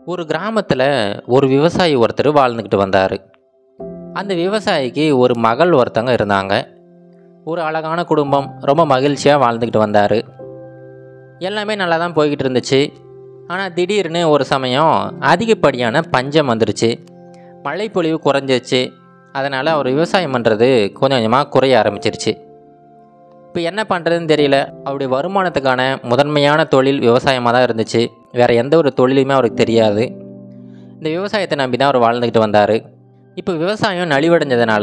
ஒரு கிராமத்தில் ஒரு விவசாயி ஒருத்தர் வாழ்ந்துக்கிட்டு வந்தார் அந்த விவசாயிக்கு ஒரு மகள் ஒருத்தங்க இருந்தாங்க ஒரு அழகான குடும்பம் ரொம்ப மகிழ்ச்சியாக வாழ்ந்துக்கிட்டு வந்தார் எல்லாமே நல்லா தான் போய்கிட்டு இருந்துச்சு ஆனால் திடீர்னு ஒரு சமயம் அதிகப்படியான பஞ்சம் வந்துருச்சு மழைப்பொழிவு குறைஞ்சிருச்சு அதனால் அவர் விவசாயம் பண்ணுறது கொஞ்சம் கொஞ்சமாக குறைய ஆரம்பிச்சிருச்சு இப்போ என்ன பண்ணுறதுன்னு தெரியல அவருடைய வருமானத்துக்கான முதன்மையான தொழில் விவசாயமாக தான் இருந்துச்சு வேறு எந்த ஒரு தொழிலுமே அவருக்கு தெரியாது இந்த விவசாயத்தை நம்பி தான் அவர் வாழ்ந்துக்கிட்டு வந்தார் இப்போ விவசாயம் நலிவடைஞ்சதுனால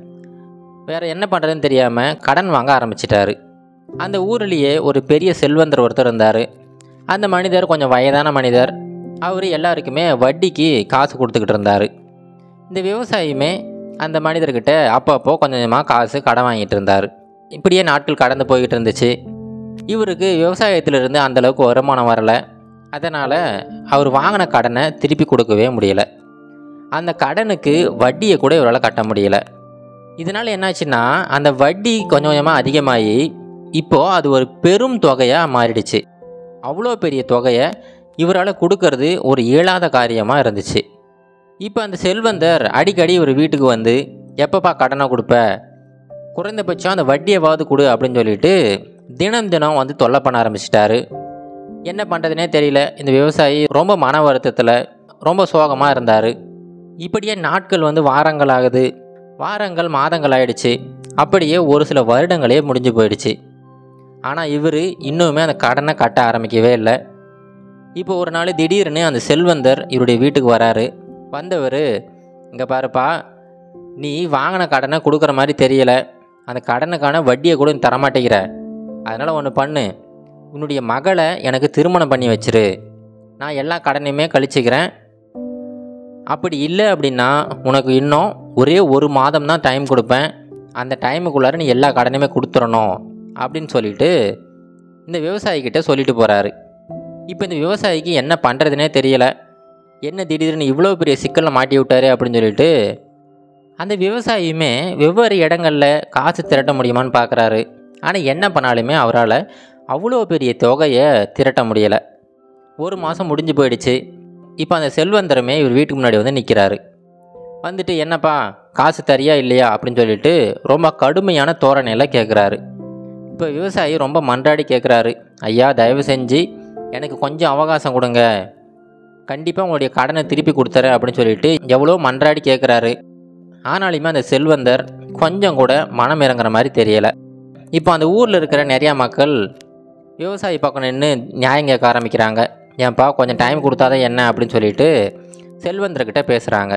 வேறு என்ன பண்ணுறதுன்னு தெரியாமல் கடன் வாங்க ஆரம்பிச்சிட்டாரு அந்த ஊர்லேயே ஒரு பெரிய செல்வந்தர் ஒருத்தர் இருந்தார் அந்த மனிதர் கொஞ்சம் வயதான மனிதர் அவர் எல்லாருக்குமே வட்டிக்கு காசு கொடுத்துக்கிட்டு இருந்தார் இந்த விவசாயியுமே அந்த மனிதர்கிட்ட அப்பப்போ கொஞ்சம் கொஞ்சமாக காசு கடன் வாங்கிட்டு இருந்தார் இப்படியே நாட்கள் கடந்து போய்கிட்டு இருந்துச்சு இவருக்கு விவசாயத்திலிருந்து அந்தளவுக்கு வருமானம் வரலை அதனால் அவர் வாங்கின கடனை திருப்பி கொடுக்கவே முடியல அந்த கடனுக்கு வட்டியை கூட இவரால் கட்ட முடியல இதனால் என்னாச்சுன்னா அந்த வட்டி கொஞ்சம் கொஞ்சமாக அதிகமாகி இப்போது அது ஒரு பெரும் தொகையாக மாறிடுச்சு அவ்வளோ பெரிய தொகையை இவரால் கொடுக்கறது ஒரு இயலாத காரியமாக இருந்துச்சு இப்போ அந்த செல்வந்தர் அடிக்கடி இவர் வீட்டுக்கு வந்து எப்பப்பா கடனை கொடுப்ப குறைந்தபட்சம் அந்த வட்டியவாவது கொடு அப்படின்னு சொல்லிட்டு தினம் தினம் வந்து தொல்லை பண்ண ஆரம்பிச்சிட்டாரு என்ன பண்ணுறதுனே தெரியல இந்த விவசாயி ரொம்ப மன வருத்தத்தில் ரொம்ப சோகமாக இருந்தார் இப்படியே நாட்கள் வந்து வாரங்கள் ஆகுது வாரங்கள் மாதங்கள் ஆயிடுச்சு அப்படியே ஒரு சில வருடங்களே முடிஞ்சு போயிடுச்சு ஆனால் இவர் இன்னுமே அந்த கடனை கட்ட ஆரம்பிக்கவே இல்லை இப்போ ஒரு நாள் திடீர்னு அந்த செல்வந்தர் இவருடைய வீட்டுக்கு வராரு வந்தவர் இங்கே பாருப்பா நீ வாங்கின கடனை கொடுக்குற மாதிரி தெரியல அந்த கடனுக்கான வட்டியை கூட நீ தரமாட்டேங்கிற அதனால் ஒன்று பண்ணு உன்னுடைய மகளை எனக்கு திருமணம் பண்ணி வச்சிரு நான் எல்லா கடனையுமே கழிச்சுக்கிறேன் அப்படி இல்லை அப்படின்னா உனக்கு இன்னும் ஒரே ஒரு மாதம் தான் டைம் கொடுப்பேன் அந்த டைமுக்குள்ளார நீ எல்லா கடனையுமே கொடுத்துடணும் அப்படின்னு சொல்லிட்டு இந்த விவசாயிக்கிட்ட சொல்லிட்டு போகிறாரு இப்போ இந்த விவசாயிக்கு என்ன பண்ணுறதுனே தெரியலை என்ன திடீர்னு இவ்வளோ பெரிய சிக்கலில் மாட்டி விட்டாரு அப்படின்னு சொல்லிட்டு அந்த விவசாயியுமே வெவ்வேறு இடங்களில் காசு திரட்ட முடியுமான்னு பார்க்குறாரு ஆனால் என்ன பண்ணாலுமே அவரால் அவ்வளோ பெரிய தொகையை திரட்ட முடியலை ஒரு மாதம் முடிஞ்சு போயிடுச்சு இப்போ அந்த செல்வந்தரமே இவர் வீட்டுக்கு முன்னாடி வந்து நிற்கிறாரு வந்துட்டு என்னப்பா காசு தரியா இல்லையா அப்படின்னு சொல்லிட்டு ரொம்ப கடுமையான தோரணையில் கேட்குறாரு இப்போ விவசாயி ரொம்ப மன்றாடி கேட்குறாரு ஐயா தயவு செஞ்சு எனக்கு கொஞ்சம் அவகாசம் கொடுங்க கண்டிப்பாக உங்களுடைய கடனை திருப்பி கொடுத்துறேன் அப்படின்னு சொல்லிட்டு எவ்வளோ மன்றாடி கேட்குறாரு ஆனாலுமே அந்த செல்வந்தர் கொஞ்சம் கூட மனம் இறங்குற மாதிரி தெரியலை இப்போ அந்த ஊரில் இருக்கிற நிறையா மக்கள் விவசாயி பக்கம் நின்று நியாயம் கேட்க ஆரம்பிக்கிறாங்க ஏன்பா கொஞ்சம் டைம் கொடுத்தாதான் என்ன அப்படின்னு சொல்லிட்டு செல்வந்தர்கிட்ட பேசுகிறாங்க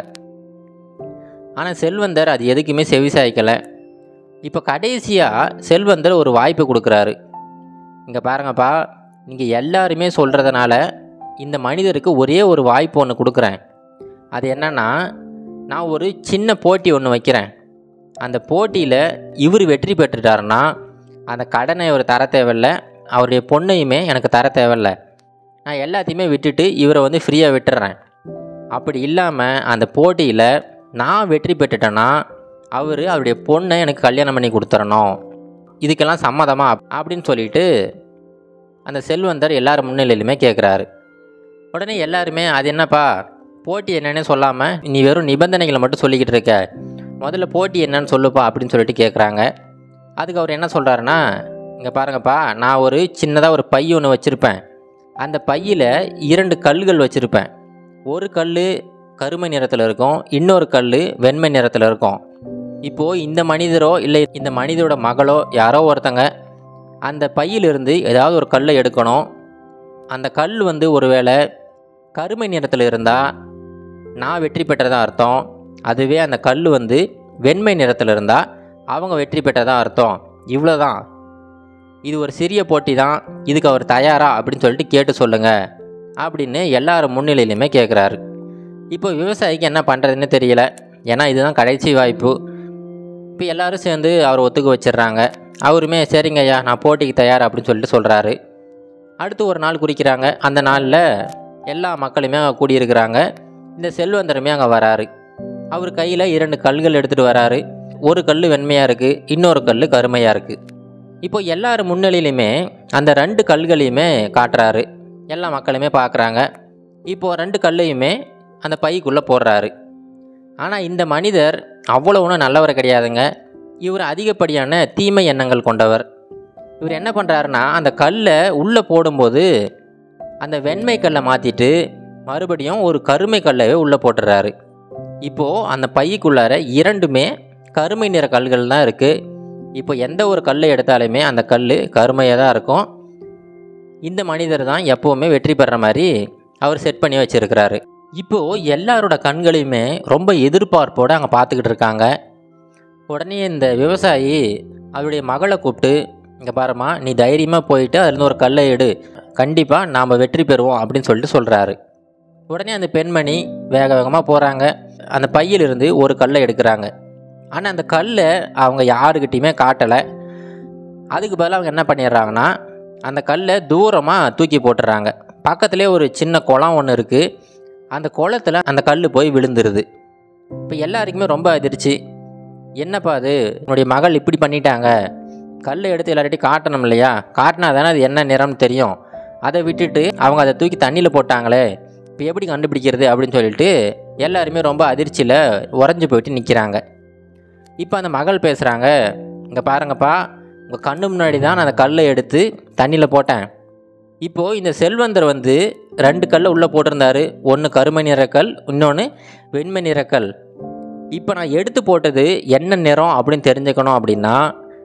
ஆனால் செல்வந்தர் அது எதுக்குமே செவிசாய்க்கலை இப்போ கடைசியாக செல்வந்தர் ஒரு வாய்ப்பு கொடுக்குறாரு இங்கே பாருங்கப்பா நீங்கள் எல்லாருமே சொல்கிறதுனால இந்த மனிதருக்கு ஒரே ஒரு வாய்ப்பு ஒன்று கொடுக்குறேன் அது என்னன்னா நான் ஒரு சின்ன போட்டி ஒன்று வைக்கிறேன் அந்த போட்டியில் இவர் வெற்றி பெற்றுட்டாருன்னா அந்த கடனை இவர் தர தேவையில்ல அவருடைய பொண்ணையுமே எனக்கு தர தேவையில்ல நான் எல்லாத்தையுமே விட்டுட்டு இவரை வந்து ஃப்ரீயாக விட்டுறேன் அப்படி இல்லாமல் அந்த போட்டியில் நான் வெற்றி பெற்றுட்டேன்னா அவர் அவருடைய பொண்ணை எனக்கு கல்யாணம் பண்ணி கொடுத்துடணும் இதுக்கெல்லாம் சம்மதமா அப்படின்னு சொல்லிட்டு அந்த செல்வந்தர் எல்லார் முன்னிலையிலுமே கேட்குறாரு உடனே எல்லாருமே அது என்னப்பா போட்டி என்னன்னு சொல்லாமல் நீ வெறும் நிபந்தனைகளை மட்டும் சொல்லிக்கிட்டு இருக்க முதல்ல போட்டி என்னன்னு சொல்லுப்பா அப்படின்னு சொல்லிட்டு கேட்குறாங்க அதுக்கு அவர் என்ன சொல்கிறாருன்னா இங்கே பாருங்கப்பா நான் ஒரு சின்னதாக ஒரு பை ஒன்று வச்சுருப்பேன் அந்த பையில் இரண்டு கல்கள் வச்சுருப்பேன் ஒரு கல் கருமை நிறத்தில் இருக்கும் இன்னொரு கல் வெண்மை நிறத்தில் இருக்கும் இப்போது இந்த மனிதரோ இல்லை இந்த மனிதரோட மகளோ யாரோ ஒருத்தங்க அந்த பையிலிருந்து ஏதாவது ஒரு கல்லை எடுக்கணும் அந்த கல் வந்து ஒருவேளை கருமை நிறத்தில் இருந்தால் நான் வெற்றி பெற்றதா அர்த்தம் அதுவே அந்த கல் வந்து வெண்மை நிறத்தில் இருந்தால் அவங்க வெற்றி பெற்றதா அர்த்தம் இவ்வளோதான் இது ஒரு சிறிய போட்டி தான் இதுக்கு அவர் தயாரா அப்படின்னு சொல்லிட்டு கேட்டு சொல்லுங்க அப்படின்னு எல்லார் முன்னிலையிலுமே கேட்குறாரு இப்போ விவசாயிக்கு என்ன பண்ணுறதுன்னு தெரியல ஏன்னா இதுதான் கடைசி வாய்ப்பு இப்போ எல்லாரும் சேர்ந்து அவர் ஒத்துக்க வச்சிடுறாங்க அவருமே சரிங்க ஐயா நான் போட்டிக்கு தயார் அப்படின்னு சொல்லிட்டு சொல்கிறாரு அடுத்து ஒரு நாள் குறிக்கிறாங்க அந்த நாளில் எல்லா மக்களுமே அங்கே கூடியிருக்கிறாங்க இந்த செல்வந்தருமே அங்கே வராரு அவர் கையில் இரண்டு கல்கள் எடுத்துகிட்டு வராரு ஒரு கல் வெண்மையாக இருக்குது இன்னொரு கல் கருமையாக இருக்குது இப்போ எல்லார் முன்னிலையிலுமே அந்த ரெண்டு கல்களையுமே காட்டுறாரு எல்லா மக்களுமே பார்க்குறாங்க இப்போது ரெண்டு கல்லையுமே அந்த பைக்குள்ளே போடுறாரு ஆனால் இந்த மனிதர் அவ்வளோ ஒன்றும் நல்லவர் கிடையாதுங்க இவர் அதிகப்படியான தீமை எண்ணங்கள் கொண்டவர் இவர் என்ன பண்ணுறாருன்னா அந்த கல்லை உள்ளே போடும்போது அந்த வெண்மை கல்லை மாற்றிட்டு மறுபடியும் ஒரு கருமை கல்லவே உள்ளே போட்டுறாரு இப்போது அந்த பைக்குள்ளார இரண்டுமே கருமை நிற கல்கள் தான் இருக்குது இப்போ எந்த ஒரு கல்லை எடுத்தாலுமே அந்த கல் கருமையாக தான் இருக்கும் இந்த மனிதர் தான் எப்போவுமே வெற்றி பெற மாதிரி அவர் செட் பண்ணி வச்சுருக்கிறாரு இப்போது எல்லாரோட கண்களையுமே ரொம்ப எதிர்பார்ப்போடு அங்கே பார்த்துக்கிட்டு இருக்காங்க உடனே இந்த விவசாயி அவருடைய மகளை கூப்பிட்டு இங்கே பாருமா நீ தைரியமாக போயிட்டு அதுலேருந்து ஒரு கல்லை எடு கண்டிப்பாக நாம் வெற்றி பெறுவோம் அப்படின்னு சொல்லிட்டு சொல்கிறாரு உடனே அந்த பெண்மணி வேக வேகமாக போகிறாங்க அந்த பையிலிருந்து ஒரு கல்லை எடுக்கிறாங்க ஆனால் அந்த கல்லை அவங்க யாருக்கிட்டையுமே காட்டலை அதுக்கு பதிலாக அவங்க என்ன பண்ணிடுறாங்கன்னா அந்த கல்லை தூரமாக தூக்கி போட்டுறாங்க பக்கத்துலேயே ஒரு சின்ன குளம் ஒன்று இருக்குது அந்த குளத்தில் அந்த கல் போய் விழுந்துருது இப்போ எல்லாருக்குமே ரொம்ப அதிர்ச்சி என்னப்பா அது என்னுடைய மகள் இப்படி பண்ணிட்டாங்க கல்லை எடுத்து எல்லார்ட்டையும் காட்டணும் இல்லையா காட்டினா தானே அது என்ன நிறம்னு தெரியும் அதை விட்டுட்டு அவங்க அதை தூக்கி தண்ணியில் போட்டாங்களே இப்போ எப்படி கண்டுபிடிக்கிறது அப்படின்னு சொல்லிட்டு எல்லாருமே ரொம்ப அதிர்ச்சியில் உறைஞ்சி போயிட்டு நிற்கிறாங்க இப்போ அந்த மகள் பேசுகிறாங்க இங்கே பாருங்கப்பா உங்கள் கண்ணு முன்னாடி தான் நான் அந்த கல்லை எடுத்து தண்ணியில் போட்டேன் இப்போது இந்த செல்வந்தர் வந்து ரெண்டு கல்லை உள்ளே போட்டிருந்தாரு ஒன்று கருமை நிறக்கல் இன்னொன்று வெண்மை நிறக்கல் இப்போ நான் எடுத்து போட்டது என்ன நிறம் அப்படின்னு தெரிஞ்சுக்கணும் அப்படின்னா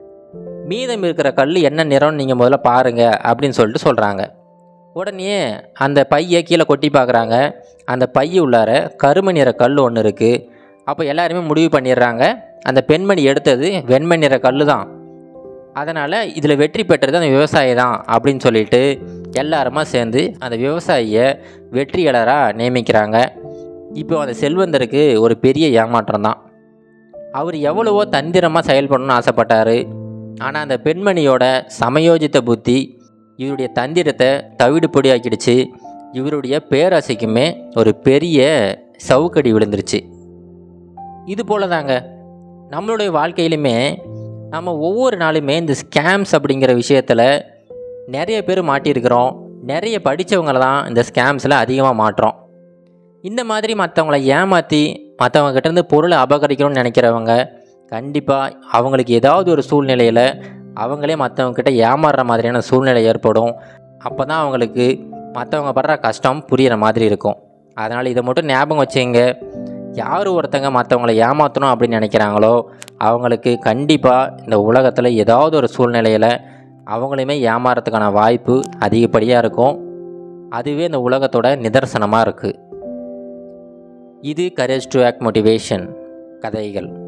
மீதம் இருக்கிற கல் என்ன நிறம்னு நீங்கள் முதல்ல பாருங்கள் அப்படின்னு சொல்லிட்டு சொல்கிறாங்க உடனே அந்த பையை கீழே கொட்டி பார்க்குறாங்க அந்த பைய உள்ளார கருமை நிற கல் ஒன்று இருக்குது அப்போ எல்லாருமே முடிவு பண்ணிடுறாங்க அந்த பெண்மணி எடுத்தது வெண்மை நிற கல் தான் அதனால் இதில் வெற்றி பெற்றது அந்த விவசாயி தான் அப்படின்னு சொல்லிட்டு எல்லாருமா சேர்ந்து அந்த விவசாயியை வெற்றியாளராக நியமிக்கிறாங்க இப்போ அந்த செல்வந்தருக்கு ஒரு பெரிய ஏமாற்றம் தான் அவர் எவ்வளவோ தந்திரமாக செயல்படணும்னு ஆசைப்பட்டார் ஆனால் அந்த பெண்மணியோட சமயோஜித்த புத்தி இவருடைய தந்திரத்தை தவிடு பொடியாக்கிடுச்சு இவருடைய பேராசைக்குமே ஒரு பெரிய சவுக்கடி விழுந்துருச்சு இது போல தாங்க நம்மளுடைய வாழ்க்கையிலுமே நம்ம ஒவ்வொரு நாளுமே இந்த ஸ்கேம்ஸ் அப்படிங்கிற விஷயத்தில் நிறைய பேர் மாட்டியிருக்கிறோம் நிறைய படித்தவங்கள தான் இந்த ஸ்கேம்ஸில் அதிகமாக மாட்டுறோம் இந்த மாதிரி மற்றவங்கள ஏமாற்றி மற்றவங்க கிட்டேருந்து பொருளை அபகரிக்கணும்னு நினைக்கிறவங்க கண்டிப்பாக அவங்களுக்கு ஏதாவது ஒரு சூழ்நிலையில் அவங்களே மற்றவங்க கிட்ட ஏமாறுற மாதிரியான சூழ்நிலை ஏற்படும் அப்போ தான் அவங்களுக்கு மற்றவங்க படுற கஷ்டம் புரிகிற மாதிரி இருக்கும் அதனால் இதை மட்டும் ஞாபகம் வச்சுங்க யார் ஒருத்தங்க மற்றவங்கள ஏமாற்றணும் அப்படின்னு நினைக்கிறாங்களோ அவங்களுக்கு கண்டிப்பாக இந்த உலகத்தில் ஏதாவது ஒரு சூழ்நிலையில் அவங்களையுமே ஏமாறதுக்கான வாய்ப்பு அதிகப்படியாக இருக்கும் அதுவே இந்த உலகத்தோட நிதர்சனமாக இருக்குது இது கரேஜ் டு ஆக்ட் மோட்டிவேஷன் கதைகள்